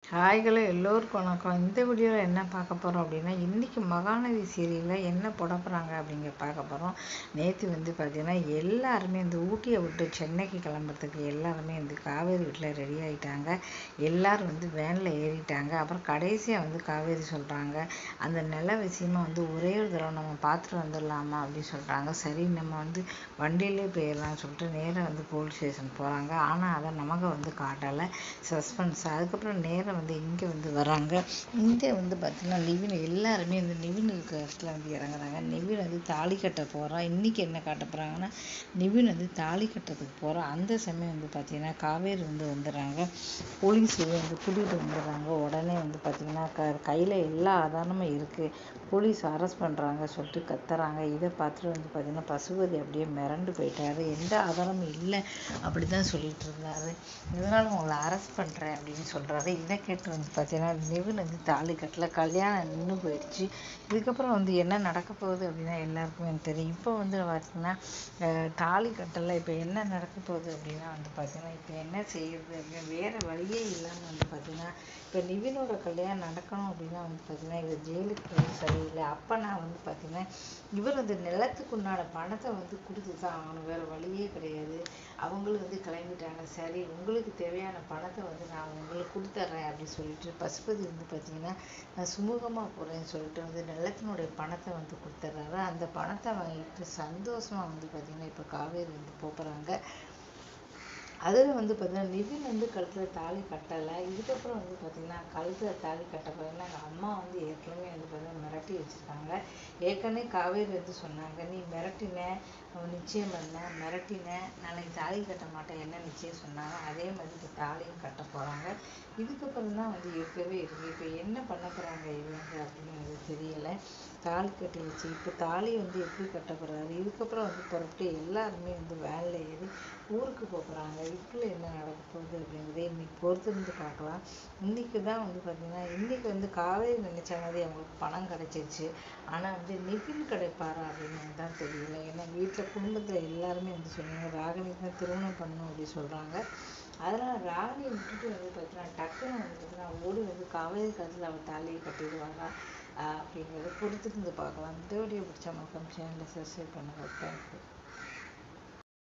ஹாய்களோ எல்லோருக்கும் வணக்கம் இந்த வீடியோவில் என்ன பார்க்க போகிறோம் அப்படின்னா இன்றைக்கி மகாநதி சீரியலில் என்ன போட போகிறாங்க அப்படிங்கிற பார்க்க போகிறோம் நேற்று வந்து பார்த்திங்கன்னா எல்லாருமே இந்த ஊட்டியை விட்டு சென்னைக்கு கிளம்புறதுக்கு எல்லாருமே வந்து காவேரி வீட்டில் ரெடி ஆகிட்டாங்க எல்லோரும் வந்து வேனில் ஏறிட்டாங்க அப்புறம் கடைசியாக வந்து காவேரி சொல்கிறாங்க அந்த நில விஷயமா வந்து ஒரே ஒரு தடவை நம்ம பார்த்துட்டு வந்துடலாமா அப்படின்னு சொல்கிறாங்க சரி நம்ம வந்து வண்டியிலே போயிடலாம்னு சொல்லிட்டு நேராக வந்து போலீஸ் ஸ்டேஷன் போகிறாங்க ஆனால் அதை நமக்கு வந்து காட்டலை சஸ்பென்ஸ் அதுக்கப்புறம் நேராக வந்து இங்கே வந்து வராங்க இங்கே வந்து பார்த்திங்கன்னா நிவின் எல்லாருமே இந்த நிவின் இருக்கிற இடத்துல வந்து இறங்குறாங்க நிவின் வந்து தாலி கட்ட போகிறான் இன்றைக்கி என்ன காட்ட போகிறாங்கன்னா நிவின் வந்து தாலி கட்டுறதுக்கு போகிறான் அந்த சமயம் வந்து பார்த்திங்கன்னா காவேரி வந்து வந்துடுறாங்க போலீஸ் வந்து கூட்டிகிட்டு வந்துடுறாங்க உடனே வந்து பார்த்திங்கன்னா க கையில் எல்லா ஆதாரமும் இருக்குது போலீஸ் அரெஸ்ட் பண்ணுறாங்க சொல்லிட்டு கத்துறாங்க இதை பார்த்துட்டு வந்து பார்த்திங்கன்னா பசுபதி அப்படியே மிரண்டு போயிட்டாரு எந்த ஆதாரமும் இல்லை அப்படி தான் சொல்லிட்டு இருந்தாரு இதனால் உங்களை அரெஸ்ட் பண்ணுறேன் அப்படின்னு சொல்கிறாரு இதை கேட்டு வந்து பார்த்தீங்கன்னா நிவின் வந்து தாலி கட்டல கல்யாணம் நின்று போயிடுச்சு இதுக்கப்புறம் வந்து என்ன நடக்க போகுது அப்படின்னா எல்லாருக்குமே எனக்கு தெரியும் இப்போ வந்து பார்த்தீங்கன்னா தாலி கட்டலை இப்போ என்ன நடக்க போகுது அப்படின்னா வந்து பார்த்தீங்கன்னா இப்போ என்ன செய்யுது அப்படின்னா வேறு வழியே இல்லாமல் வந்து பார்த்தீங்கன்னா இப்போ நிவினோட கல்யாணம் நடக்கணும் அப்படின்னா வந்து பார்த்தீங்கன்னா இவர் ஜெயிலுக்கு போய் சரியில்லை அப்போ நான் வந்து பார்த்தீங்கன்னா இவர் வந்து நிலத்துக்கு உண்டான பணத்தை வந்து கொடுத்து தான் ஆகணும் வேறு வழியே கிடையாது அவங்களும் வந்து கிளம்பிட்டாங்க சரி உங்களுக்கு தேவையான பணத்தை வந்து நான் உங்களுக்கு கொடுத்துட்றேன் அப்படின்னு சொல்லிட்டு பசுபதி வந்து பார்த்தீங்கன்னா நான் சுமூகமாக போகிறேன்னு சொல்லிட்டு வந்து நிலத்தினுடைய பணத்தை வந்து கொடுத்துட்றாரு அந்த பணத்தை வாங்கிட்டு சந்தோஷமாக வந்து பார்த்திங்கன்னா இப்போ காவேரி வந்து போகிறாங்க அதில் வந்து பார்த்தீங்கன்னா நிவின் வந்து கழுத்தில் தாலி கட்டலை இதுக்கப்புறம் வந்து பார்த்திங்கன்னா கழுத்தில் தாலி கட்ட போகிறீங்கன்னா எங்கள் அம்மா வந்து ஏற்கனவே வந்து பார்த்தீங்கன்னா மிரட்டி வச்சுருக்காங்க ஏற்கனவே காவேரி வந்து சொன்னாங்க நீ மிரட்டின நிச்சயம் பண்ண மிரட்டின நாளைக்கு தாலி கட்ட மாட்டேன் என்ன நிச்சயம் சொன்னாங்க அதே மாதிரி இப்போ தாலியும் கட்ட போகிறாங்க இதுக்கப்புறம் தான் வந்து இருக்கவே இருக்குது இப்போ என்ன பண்ண போகிறாங்க இவங்க அப்படின்னு எனக்கு தெரியலை தாலி கட்டி வச்சு இப்போ தாலி வந்து எப்படி கட்ட போகிறாரு இதுக்கப்புறம் வந்து புறப்பட்டு எல்லாருமே வந்து வேனில் ஏறி ஊருக்கு போகிறாங்க இதுக்குள்ள என்ன நடக்க போகுது அப்படிங்கிறத இன்னைக்கு பொறுத்திருந்து பார்க்கலாம் இன்றைக்கி தான் வந்து பார்த்திங்கன்னா இன்றைக்கி வந்து காவேரி நினச்ச மாதிரி அவங்களுக்கு பணம் கிடச்சிருச்சு ஆனால் வந்து நிவின் கிடைப்பாரா அப்படின்னு தான் தெரியல ஏன்னா வீட்டில் குடும்பத்தில் எல்லாருமே வந்து சொன்னாங்க ராகினி தான் திருமணம் பண்ணணும் அப்படின்னு சொல்கிறாங்க அதனால் ராகினியை விட்டுட்டு வந்து பார்த்தீங்கன்னா டக்குன்னு வந்து பார்த்தீங்கன்னா ஓடி வந்து காவேரி காலத்தில் அவள் தாலியை கட்டிடுவாரா அப்படிங்கிறத பொறுத்திருந்து பார்க்கலாம் இந்த வீடியோ பிடிச்சா மக்கம் சேனலை சப்ஸ்கிரைப் பண்ணுங்கள் தேங்க்யூ